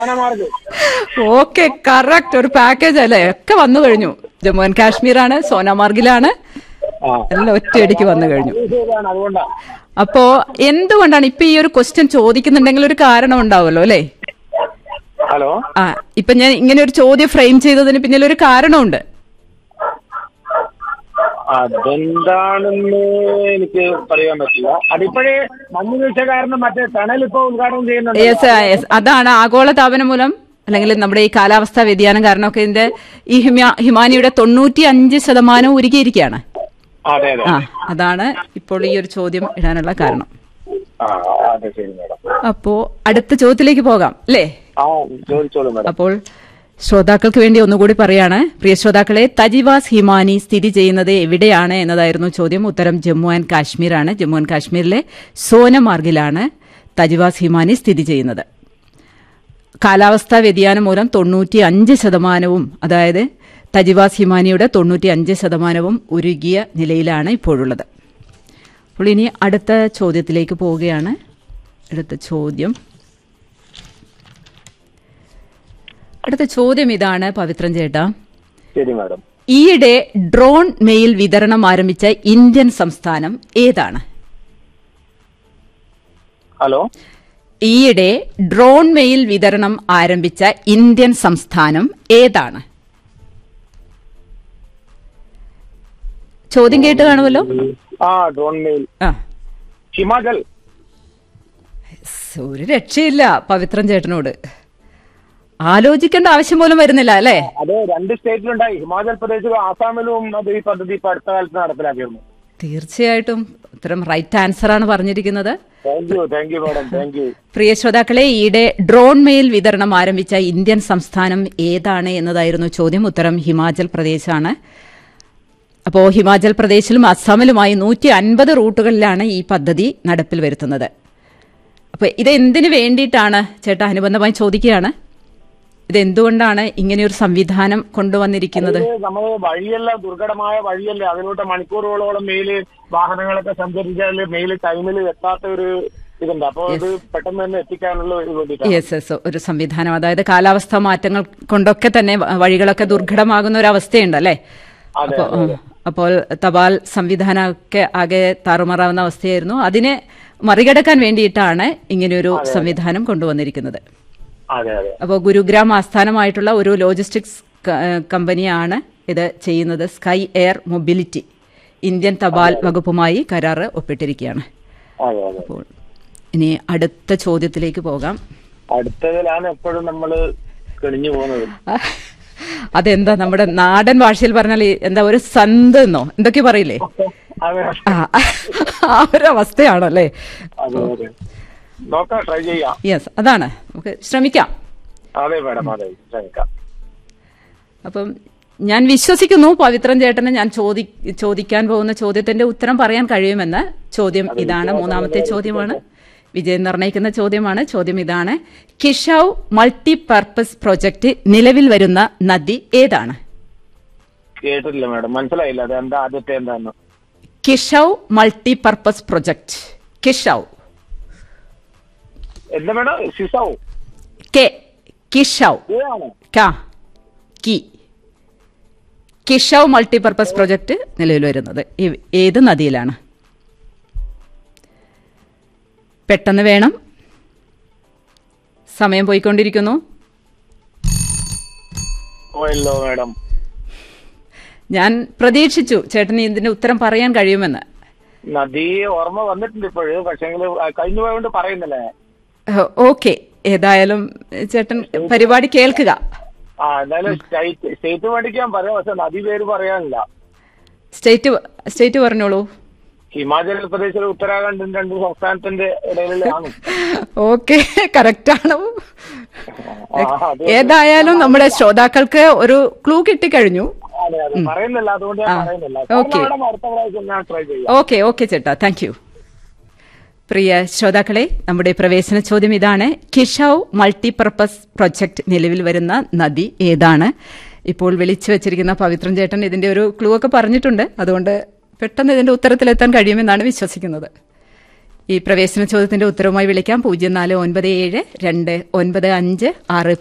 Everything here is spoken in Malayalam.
സോനമാർഗ് ഓക്കെ കറക്റ്റ് ഒരു പാക്കേജ് അല്ലേ ഒക്കെ വന്നു കഴിഞ്ഞു ജമ്മു ആൻഡ് കാശ്മീരാണ് സോനാമാർഗിലാണ് ആ എല്ലാം ഒറ്റയടിക്ക് വന്നു കഴിഞ്ഞു ഇത് ചെയ്തതാണ് അതുകൊണ്ടാ അപ്പോ എന്തുകൊണ്ടാണ് ഇപ്പൊ ഈ ഒരു ക്വസ്റ്റ്യൻ ചോദിക്കുന്നുണ്ടെങ്കിൽ ഒരു കാരണം ഉണ്ടാവുമല്ലോ അല്ലേ ഹലോ ആ ഇപ്പൊ ഞാൻ ഇങ്ങനെ ഒരു ചോദ്യം ഫ്രെയിം ചെയ്തതിന് പിന്നിൽ ഒരു കാരണമുണ്ട് അതെന്താണെന്ന് എനിക്ക് പറയാൻ പറ്റില്ല അതിപ്പോഴേ മഞ്ഞ് വീഴ്ച കാരണം മറ്റേ ടണൽ ഇപ്പൊ ഉദ്ഘാടനം ചെയ്യുന്നുണ്ട് യെസ് യെസ് അതാണ് ആഗോള താപനം മൂലം അല്ലെങ്കിൽ നമ്മുടെ ഈ കാലാവസ്ഥാ വ്യതിയാനം കാരണമൊക്കെ ഇതിന്റെ ഈ ഹിമ ഹിമാനിയുടെ തൊണ്ണൂറ്റി അഞ്ച് ശതമാനം ഉരുകിയിരിക്കുകയാണ് അതെ അതെ ആ അതാണ് ഇപ്പോൾ ഈ ഒരു ചോദ്യം ഇടാനുള്ള കാരണം ആ അതെ ശരി മേഡം അപ്പോ അടുത്ത ചോദ്യത്തിലേക്ക് പോകാം അല്ലേ ആ ചോദിച്ചോളൂ മേഡം അപ്പോൾ ശ്രോതാക്കൾക്ക് വേണ്ടി ഒന്നുകൂടി പറയാണ് പ്രിയ ശ്രോതാക്കളെ തജിവാസ് ഹിമാനി സ്ഥിതി ചെയ്യുന്നത് എവിടെയാണ് എന്നതായിരുന്നു ചോദ്യം ഉത്തരം ജമ്മു ആൻഡ് കാശ്മീരാണ് ജമ്മു ആൻഡ് കാശ്മീരിലെ സോനമാർഗിലാണ് തജിവാസ് ഹിമാനി സ്ഥിതി ചെയ്യുന്നത് കാലാവസ്ഥാ വ്യതിയാനം മൂലം തൊണ്ണൂറ്റി അഞ്ച് ശതമാനവും അതായത് തജിവാസ് ഹിമാനിയുടെ തൊണ്ണൂറ്റി അഞ്ച് ശതമാനവും ഉരുകിയ നിലയിലാണ് ഇപ്പോഴുള്ളത് അപ്പോൾ ഇനി അടുത്ത ചോദ്യത്തിലേക്ക് പോവുകയാണ് അടുത്ത ചോദ്യം അടുത്ത ചോദ്യം ഇതാണ് പവിത്രൻ ചേട്ടാ ശരി മാഡം ഈയിടെ ഡ്രോൺ മെയിൽ വിതരണം ആരംഭിച്ച ഇന്ത്യൻ സംസ്ഥാനം ഏതാണ് ഹലോ ഈയിടെ ഡ്രോൺ മെയിൽ വിതരണം ആരംഭിച്ച ഇന്ത്യൻ സംസ്ഥാനം ഏതാണ് ചോദ്യം കേട്ട് കാണുമല്ലോ ആ ഡ്രോൺ മെയിൽ ആ ഹിമാചൽ സ് ഒരു രക്ഷയില്ല പവിത്രൻ ചേട്ടനോട് ആലോചിക്കേണ്ട ആവശ്യം പോലും വരുന്നില്ല അല്ലേ അത് രണ്ട് സ്റ്റേറ്റിലുണ്ടായി ഹിമാചൽ പ്രദേശിലും ആസാമിലും അത് ഈ പദ്ധതി ഇപ്പൊ അടുത്ത കാലത്ത് നടപ്പിലാക്കിയിരുന്നു തീർച്ചയായിട്ടും ഉത്തരം റൈറ്റ് ആൻസർ ആണ് പറഞ്ഞിരിക്കുന്നത് thank you thank you madam thank you പ്രിയ ശ്രോതാക്കളെ ഈയിടെ ഡ്രോൺ മെയിൽ വിതരണം ആരംഭിച്ച ഇന്ത്യൻ സംസ്ഥാനം ഏതാണ് എന്നതായിരുന്നു ചോദ്യം ഉത്തരം ഹിമാചൽ പ്രദേശാണ് അപ്പോൾ ഹിമാചൽ പ്രദേശിലും അസമിലുമായി നൂറ്റി അൻപത് റൂട്ടുകളിലാണ് ഈ പദ്ധതി നടപ്പിൽ വരുത്തുന്നത് അപ്പോൾ ഇത് എന്തിനു വേണ്ടിയിട്ടാണ് ചേട്ടാ അനുബന്ധമായി ചോദിക്കുകയാണ് ഇത് എന്തുകൊണ്ടാണ് ഇങ്ങനെയൊരു സംവിധാനം കൊണ്ടുവന്നിരിക്കുന്നത് ഇത് നമ്മൾ വഴിയല്ല ദുർഘടമായ വഴിയല്ല അതിലൂടെ മണിക്കൂറുകളോളം മെയില് വാഹനങ്ങളൊക്കെ സഞ്ചരിച്ചാൽ മെയില് ടൈമിൽ എത്താത്ത ഒരു ഇതുണ്ട് അപ്പോൾ ഇത് പെട്ടെന്ന് തന്നെ എത്തിക്കാനുള്ള ഒരു വേണ്ടിയിട്ടാണ് യെസ് യെസ് ഒരു സംവിധാനം അതായത് കാലാവസ്ഥാ മാറ്റങ്ങൾ കൊണ്ടൊക്കെ തന്നെ വ- വഴികളൊക്കെ ദുർഘടമാകുന്ന ഒരു അവസ്ഥയുണ്ട് അല്ലേ അതെ, അപ്പോൾ ഉം, അപ്പോൾ തപാൽ സംവിധാനമൊക്കെ ആകെ താറുമാറാവുന്ന അവസ്ഥയായിരുന്നു അതിനെ മറികടക്കാൻ വേണ്ടിയിട്ടാണ് ഇങ്ങനെയൊരു സംവിധാനം കൊണ്ടുവന്നിരിക്കുന്നത് അതെ അതെ അപ്പോൾ ഗുരുഗ്രാം ആസ്ഥാനമായിട്ടുള്ള ഒരു ലോജിസ്റ്റിക്സ് ക- ഏഹ് കമ്പനിയാണ് ഇത് ചെയ്യുന്നത് സ്കൈ എയർ മൊബിലിറ്റി ഇന്ത്യൻ തപാൽ വകുപ്പുമായി കരാറ് ഒപ്പിട്ടിരിക്കുകയാണ് അതെ അതെ അപ്പോൾ ഇനി അടുത്ത ചോദ്യത്തിലേക്ക് പോകാം അടുത്തതിലാണ് എപ്പോഴും നമ്മൾ കിണിഞ്ഞു പോകുന്നത് ആ, അതെന്താ നമ്മുടെ നാടൻ ഭാഷയിൽ പറഞ്ഞാൽ ഈ എന്താ ഒരു സന്ത് എന്നോ എന്തൊക്കെ പറയില്ലേ അതെ ആ ആ ഒരു അവസ്ഥയാണല്ലേ അതെ അതെ നോക്കാം ട്രൈ ചെയ്യാം യെസ് അതാണ് നമുക്ക് ശ്രമിക്കാം അതെ മാഡം അതെ ശ്രമിക്കാം അപ്പം ഞാൻ വിശ്വസിക്കുന്നു പവിത്രൻ ചേട്ടന് ഞാൻ ചോദി ചോദിക്കാൻ പോകുന്ന ചോദ്യത്തിന്റെ ഉത്തരം പറയാൻ കഴിയുമെന്ന് ചോദ്യം ഇതാണ് മൂന്നാമത്തെ ചോദ്യമാണ് വിജയം നിർണയിക്കുന്ന ചോദ്യമാണ് ചോദ്യം ഇതാണ് കിഷൌ മൾട്ടി പർപ്പസ് പ്രൊജക്ട് നിലവിൽ വരുന്ന നദി ഏതാണ് കേട്ടിട്ടില്ല മാഡം മനസ്സിലായില്ല അത് എന്താ ആദ്യത്തെ എന്താന്ന് Kishau multi purpose project Kishau എന്താ മാഡം സിസാവോ കെ കിഷൌ ഇതാണ് ക കി കിഷൌ മൾട്ടിപർപ്പസ് പ്രൊജക്ട് നിലവിൽ വരുന്നത് ഇ- ഏത് നദിയിലാണ് പെട്ടെന്ന് വേണം സമയം പോയിക്കൊണ്ടിരിക്കുന്നു പോയല്ലോ മാഡം ഞാൻ പ്രതീക്ഷിച്ചു ചേട്ടന് ഇതിന്റെ ഉത്തരം പറയാൻ കഴിയുമെന്ന് നദി ഓർമ്മ വന്നിട്ടുണ്ട് ഇപ്പോഴും പക്ഷെങ്കിൽ കഴിഞ്ഞു പോയോണ്ട് പറയുന്നില്ലേ ഓക്കെ ഏതായാലും ചേട്ടൻ പരിപാടി കേൾക്കുക ആ എന്തായാലും സ്റ്റേറ്റ് സ്റ്റേറ്റ് പഠിക്കാൻ പറയാം പക്ഷെ നദി പേര് പറയാനില്ല സ്റ്റേറ്റ് സ്റ്റേറ്റ് പറഞ്ഞോളൂ ഹിമാചൽ പ്രദേശിലെ ഉത്തരാഖണ്ഡിന്റെ രണ്ട് സംസ്ഥാനത്തിന്റെ ഇടയിലാണ് ഓക്കെ കറക്റ്റാണ് ആ, അത് ഏതായാലും നമ്മുടെ ശ്രോതാക്കൾക്ക് ഒരു ക്ലൂ കിട്ടിക്കഴിഞ്ഞു അതെ അതെ പറയുന്നില്ല അതുകൊണ്ട് ഞാൻ ആ, പറയുന്നില്ല ഓക്കേ. കാരണം മാഡം അടുത്ത പ്രാവശ്യം ഞാൻ ട്രൈ ചെയ്യാം ഓക്കെ ഓക്കെ ചേട്ടാ താങ്ക് യു പ്രിയ ശ്രോതാക്കളെ നമ്മുടെ പ്രവേശന ചോദ്യം ഇതാണ് കിഷൌ മൾട്ടിപർപ്പസ് പ്രൊജക്ട് നിലവിൽ വരുന്ന നദി ഏതാണ് ഇപ്പോൾ വിളിച്ചു വെച്ചിരിക്കുന്ന പവിത്രൻ ചേട്ടൻ ഇതിന്റെ ഒരു ക്ലൂ ഒക്കെ പറഞ്ഞിട്ടുണ്ട് അതുകൊണ്ട് പെട്ടെന്ന് ഇതിന്റെ ഉത്തരത്തിലെത്താൻ കഴിയുമെന്നാണ് വിശ്വസിക്കുന്നത് ഈ പ്രവേശന ചോദ്യത്തിന്റെ ഉത്തരവുമായി വിളിക്കാം പൂജ്യം നാല് ഒൻപത് ഏഴ് രണ്ട് ഒൻപത് അഞ്ച് ആറ്